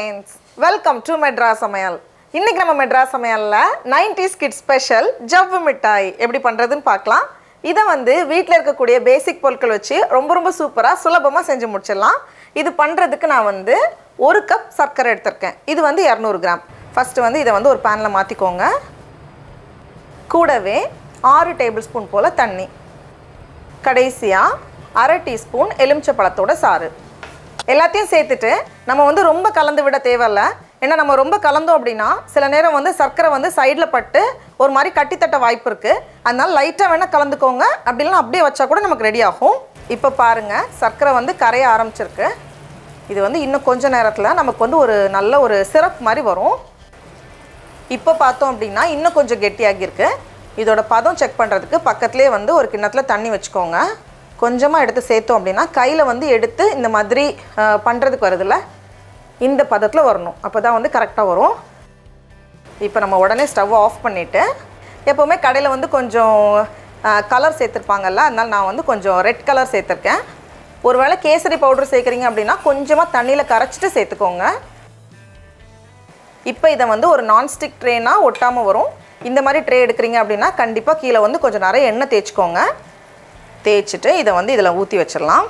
Friends welcome to Madras சமையல் இன்னைக்கு நம்ம மெட்ராஸ் சமையலில் 90s கிட் ஸ்பெஷல் ஜவ்வு மிட்டாய் எப்படி பண்ணுறதுன்னு பார்க்கலாம் இதை வந்து வீட்டில் இருக்கக்கூடிய பேசிக் பொருட்கள் வச்சு ரொம்ப ரொம்ப சூப்பராக சுலபமாக செஞ்சு முடிச்சிடலாம் இது பண்ணுறதுக்கு நான் வந்து ஒரு கப் சர்க்கரை எடுத்திருக்கேன் இது வந்து இரநூறு கிராம் ஃபஸ்ட்டு வந்து இதை வந்து ஒரு பேனில் மாற்றிக்கோங்க கூடவே ஆறு டேபிள் ஸ்பூன் போல் தண்ணி கடைசியாக அரை டீஸ்பூன் எலுமிச்சை பழத்தோட சாறு எல்லாத்தையும் சேர்த்துட்டு நம்ம வந்து ரொம்ப கலந்து விட தேவையில்ல ஏன்னா நம்ம ரொம்ப கலந்தோம் அப்படின்னா சில நேரம் வந்து சர்க்கரை வந்து சைடில் பட்டு ஒரு மாதிரி கட்டித்தட்ட வாய்ப்பு இருக்குது அதனால லைட்டாக வேணால் கலந்துக்கோங்க அப்படிலாம் அப்படியே வச்சா கூட நமக்கு ரெடி ஆகும் இப்போ பாருங்கள் சர்க்கரை வந்து கரைய ஆரம்பிச்சிருக்கு இது வந்து இன்னும் கொஞ்ச நேரத்தில் நமக்கு வந்து ஒரு நல்ல ஒரு சிரப் மாதிரி வரும் இப்போ பார்த்தோம் அப்படின்னா இன்னும் கொஞ்சம் கெட்டியாகியிருக்கு இதோட பதம் செக் பண்ணுறதுக்கு பக்கத்துலேயே வந்து ஒரு கிண்ணத்தில் தண்ணி வச்சுக்கோங்க கொஞ்சமாக எடுத்து சேர்த்தோம் அப்படின்னா கையில் வந்து எடுத்து இந்த மாதிரி அஹ், பண்ணுறதுக்கு வருதுல்ல இந்த பதத்தில் வரணும் அப்போ தான் வந்து கரெக்டாக வரும் இப்போ நம்ம உடனே ஸ்டவ் ஆஃப் பண்ணிவிட்டு எப்போவுமே கடையில் வந்து கொஞ்சம் கலர் சேர்த்துருப்பாங்கல்ல அதனால் நான் வந்து கொஞ்சம் ரெட் கலர் சேர்த்துருக்கேன் ஒருவேளை கேசரி பவுடர் சேர்க்குறீங்க அப்படின்னா கொஞ்சமாக தண்ணியில் கரைச்சிட்டு சேர்த்துக்கோங்க இப்போ இதை வந்து ஒரு நான்ஸ்டிக் ட்ரேனால் ஒட்டாமல் வரும் இந்த மாதிரி ட்ரே எடுக்கிறீங்க அப்படின்னா கண்டிப்பாக கீழே வந்து கொஞ்சம் நிறைய எண்ணெய் தேய்ச்சிக்கோங்க தேய்ச்சிட்டு இதை வந்து இதில் ஊற்றி வச்சிடலாம்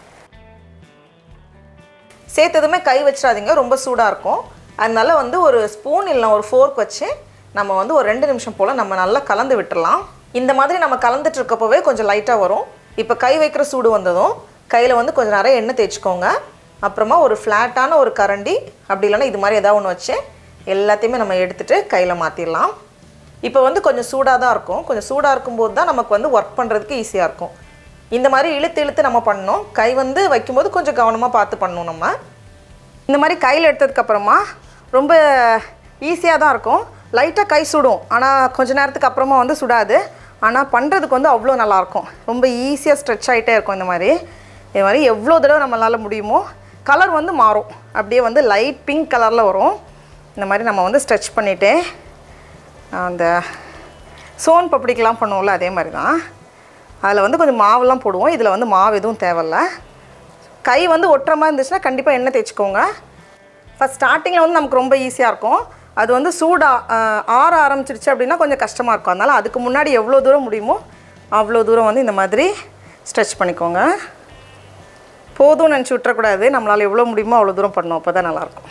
சேர்த்ததுமே கை வச்சிடாதீங்க ரொம்ப சூடாக இருக்கும் அதனால வந்து ஒரு ஸ்பூன் இல்லை ஒரு ஃபோர்க் வச்சு நம்ம வந்து ஒரு ரெண்டு நிமிஷம் போல் நம்ம நல்லா கலந்து விட்டுறலாம் இந்த மாதிரி நம்ம கலந்துட்டு இருக்கப்போவே கொஞ்சம் லைட்டாக வரும் இப்போ கை வைக்கிற சூடு வந்ததும் கையில் வந்து கொஞ்சம் நிறைய எண்ணெய் தேய்ச்சிக்கோங்க அப்புறமா ஒரு ஃப்ளாட்டான ஒரு கரண்டி அப்படி இல்லைன்னா இது மாதிரி ஏதாவது ஒன்று வச்சு எல்லாத்தையுமே நம்ம எடுத்துகிட்டு கையில் மாற்றிடலாம் இப்போ வந்து கொஞ்சம் சூடாக தான் இருக்கும் கொஞ்சம் சூடாக இருக்கும்போது தான் நமக்கு வந்து ஒர்க் பண்ணுறதுக்கு ஈஸியாக இருக்கும் இந்த மாதிரி இழுத்து இழுத்து நம்ம பண்ணணும் கை வந்து வைக்கும்போது கொஞ்சம் கவனமாக பார்த்து பண்ணணும் நம்ம இந்த மாதிரி கையில் எடுத்ததுக்கப்புறமா ரொம்ப ஈஸியாக தான் இருக்கும் லைட்டாக கை சுடும் ஆனால் கொஞ்ச நேரத்துக்கு அப்புறமா வந்து சுடாது ஆனால் பண்ணுறதுக்கு வந்து அவ்வளோ நல்லாயிருக்கும் ரொம்ப ஈஸியாக ஸ்ட்ரெச் ஆகிட்டே இருக்கும் இந்த மாதிரி இது மாதிரி எவ்வளோ தடவை நம்மளால் முடியுமோ கலர் வந்து மாறும் அப்படியே வந்து லைட் பிங்க் கலரில் வரும் இந்த மாதிரி நம்ம வந்து ஸ்ட்ரெச் பண்ணிகிட்டே அந்த சோன் பப்படிக்கெலாம் பண்ணுவோம்ல அதே மாதிரி தான் அதில் வந்து கொஞ்சம் மாவுலாம் போடுவோம் இதில் வந்து மாவு எதுவும் தேவையில்ல கை வந்து ஒட்டுற மாதிரி இருந்துச்சுன்னா கண்டிப்பாக எண்ணெய் தேய்ச்சிக்கோங்க ஃபஸ்ட் ஸ்டார்டிங்கில் வந்து நமக்கு ரொம்ப ஈஸியாக இருக்கும் அது வந்து சூடாக ஆற ஆரம்பிச்சிருச்சு அப்படின்னா கொஞ்சம் கஷ்டமாக இருக்கும் அதனால் அதுக்கு முன்னாடி எவ்வளோ தூரம் முடியுமோ அவ்வளோ தூரம் வந்து இந்த மாதிரி ஸ்ட்ரெச் பண்ணிக்கோங்க போதும்னு நினச்சி விட்டுறக்கூடாது நம்மளால் எவ்வளோ முடியுமோ அவ்வளோ தூரம் பண்ணணும் அப்போ தான் நல்லாயிருக்கும்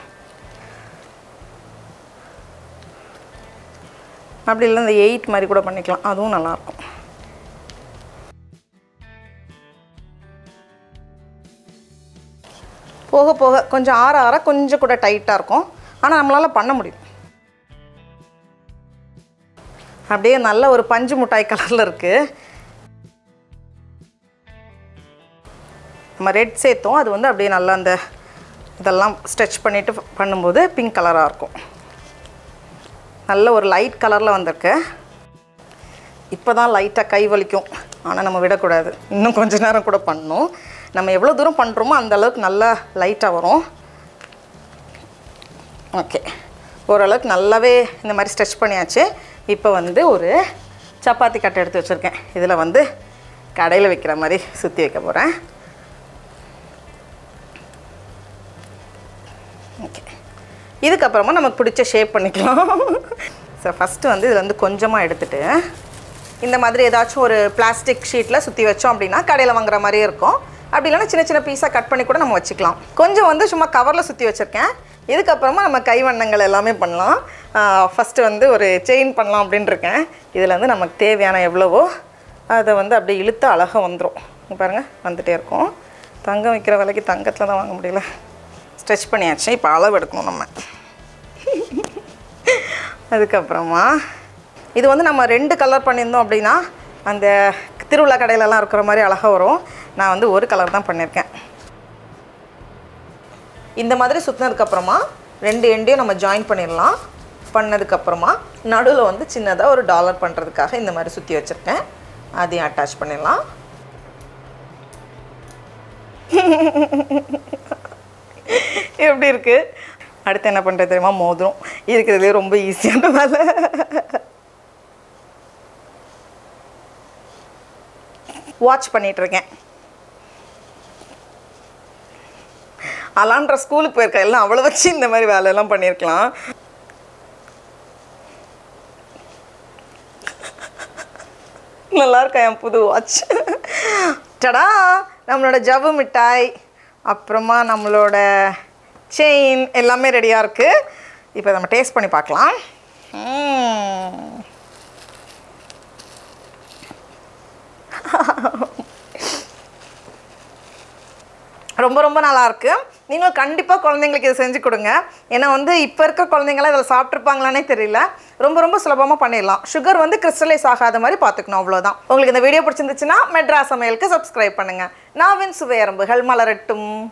அப்படி இல்லை இந்த எயிட் மாதிரி கூட பண்ணிக்கலாம் அதுவும் நல்லாயிருக்கும் போக போக கொஞ்சம் ஆற ஆற கொஞ்சம் கூட டைட்டாக இருக்கும் ஆனால் நம்மளால் பண்ண முடியும் அப்படியே நல்ல ஒரு பஞ்சு மிட்டாய் கலரில் இருக்குது நம்ம ரெட் சேர்த்தோம் அது வந்து அப்படியே நல்லா அந்த இதெல்லாம் ஸ்ட்ரெச் பண்ணிவிட்டு பண்ணும்போது பிங்க் கலராக இருக்கும் நல்ல ஒரு லைட் கலரில் வந்திருக்கு இப்போ தான் லைட்டாக கை வலிக்கும் ஆனால் நம்ம விடக்கூடாது இன்னும் கொஞ்ச நேரம் கூட பண்ணணும் நம்ம எவ்வளோ தூரம் பண்ணுறோமோ அந்த அளவுக்கு நல்லா லைட்டாக வரும் ஓகே ஓரளவுக்கு நல்லாவே இந்த மாதிரி ஸ்ட்ரெச் பண்ணியாச்சு இப்போ வந்து ஒரு சப்பாத்தி கட்டை எடுத்து வச்சுருக்கேன் இதில் வந்து கடையில் வைக்கிற மாதிரி சுற்றி வைக்க போகிறேன் ஓகே இதுக்கப்புறமா நமக்கு பிடிச்ச ஷேப் பண்ணிக்கலாம் ஸோ ஃபஸ்ட்டு வந்து இதில் வந்து கொஞ்சமாக எடுத்துட்டு இந்த மாதிரி ஏதாச்சும் ஒரு பிளாஸ்டிக் ஷீட்டில் சுற்றி வச்சோம் அப்படின்னா கடையில் வாங்குற மாதிரியே இருக்கும் அப்படி இல்லைன்னா சின்ன சின்ன பீஸாக கட் பண்ணி கூட நம்ம வச்சுக்கலாம் கொஞ்சம் வந்து சும்மா கவரில் சுற்றி வச்சுருக்கேன் இதுக்கப்புறமா நம்ம கைவண்ணங்கள் எல்லாமே பண்ணலாம் ஃபஸ்ட்டு வந்து ஒரு செயின் பண்ணலாம் அப்படின்னு இருக்கேன் இதில் வந்து நமக்கு தேவையான எவ்வளவோ அதை வந்து அப்படியே இழுத்து அழகாக வந்துடும் இங்க பாருங்கள் வந்துகிட்டே இருக்கும் தங்கம் விற்கிற விலைக்கு தங்கத்தில் தான் வாங்க முடியல ஸ்ட்ரெச் பண்ணியாச்சு இப்போ அளவு எடுக்கணும் நம்ம அதுக்கப்புறமா இது வந்து நம்ம ரெண்டு கலர் பண்ணியிருந்தோம் அப்படின்னா அந்த திருவிழா கடையிலலாம் இருக்கிற மாதிரி அழகாக வரும் நான் வந்து ஒரு கலர் தான் பண்ணியிருக்கேன் இந்த மாதிரி சுற்றினதுக்கப்புறமா ரெண்டு எண்டையும் நம்ம ஜாயின் பண்ணிடலாம் பண்ணதுக்கப்புறமா நடுவில் வந்து சின்னதாக ஒரு டாலர் பண்ணுறதுக்காக இந்த மாதிரி சுற்றி வச்சுருக்கேன் அதையும் அட்டாச் பண்ணிடலாம் எப்படி இருக்கு அடுத்து என்ன பண்ணுறது தெரியுமா மோதிரம் இருக்கிறதுலே ரொம்ப ஈஸியான வேலை வாட்ச் பண்ணிகிட்ருக்கேன் அலான்ற ஸ்கூலுக்கு போயிருக்கா எல்லாம் அவளை வச்சு இந்த மாதிரி வேலையெல்லாம் பண்ணியிருக்கலாம் நல்லா இருக்கா என் புது வாட்ச் டடா நம்மளோட ஜவ்வு மிட்டாய் அப்புறமா நம்மளோட செயின் எல்லாமே ரெடியாக இருக்குது இப்போ நம்ம டேஸ்ட் பண்ணி பார்க்கலாம் ம். ரொம்ப ரொம்ப நல்லா இருக்கு நீங்களும் கண்டிப்பாக குழந்தைங்களுக்கு இதை செஞ்சு கொடுங்க ஏன்னா வந்து இப்போ இருக்க குழந்தைங்களாம் இதில் சாப்பிட்ருப்பாங்களானே தெரியல ரொம்ப ரொம்ப சுலபமாக பண்ணிடலாம் சுகர் வந்து கிறிஸ்டலைஸ் ஆகாத மாதிரி பார்த்துக்கணும் அவ்வளோதான் உங்களுக்கு இந்த வீடியோ பிடிச்சிருந்துச்சுன்னா மெட்ரா சமையலுக்கு சப்ஸ்கிரைப் பண்ணுங்கள் நாவின் சுவையரம்புகள் மலரட்டும்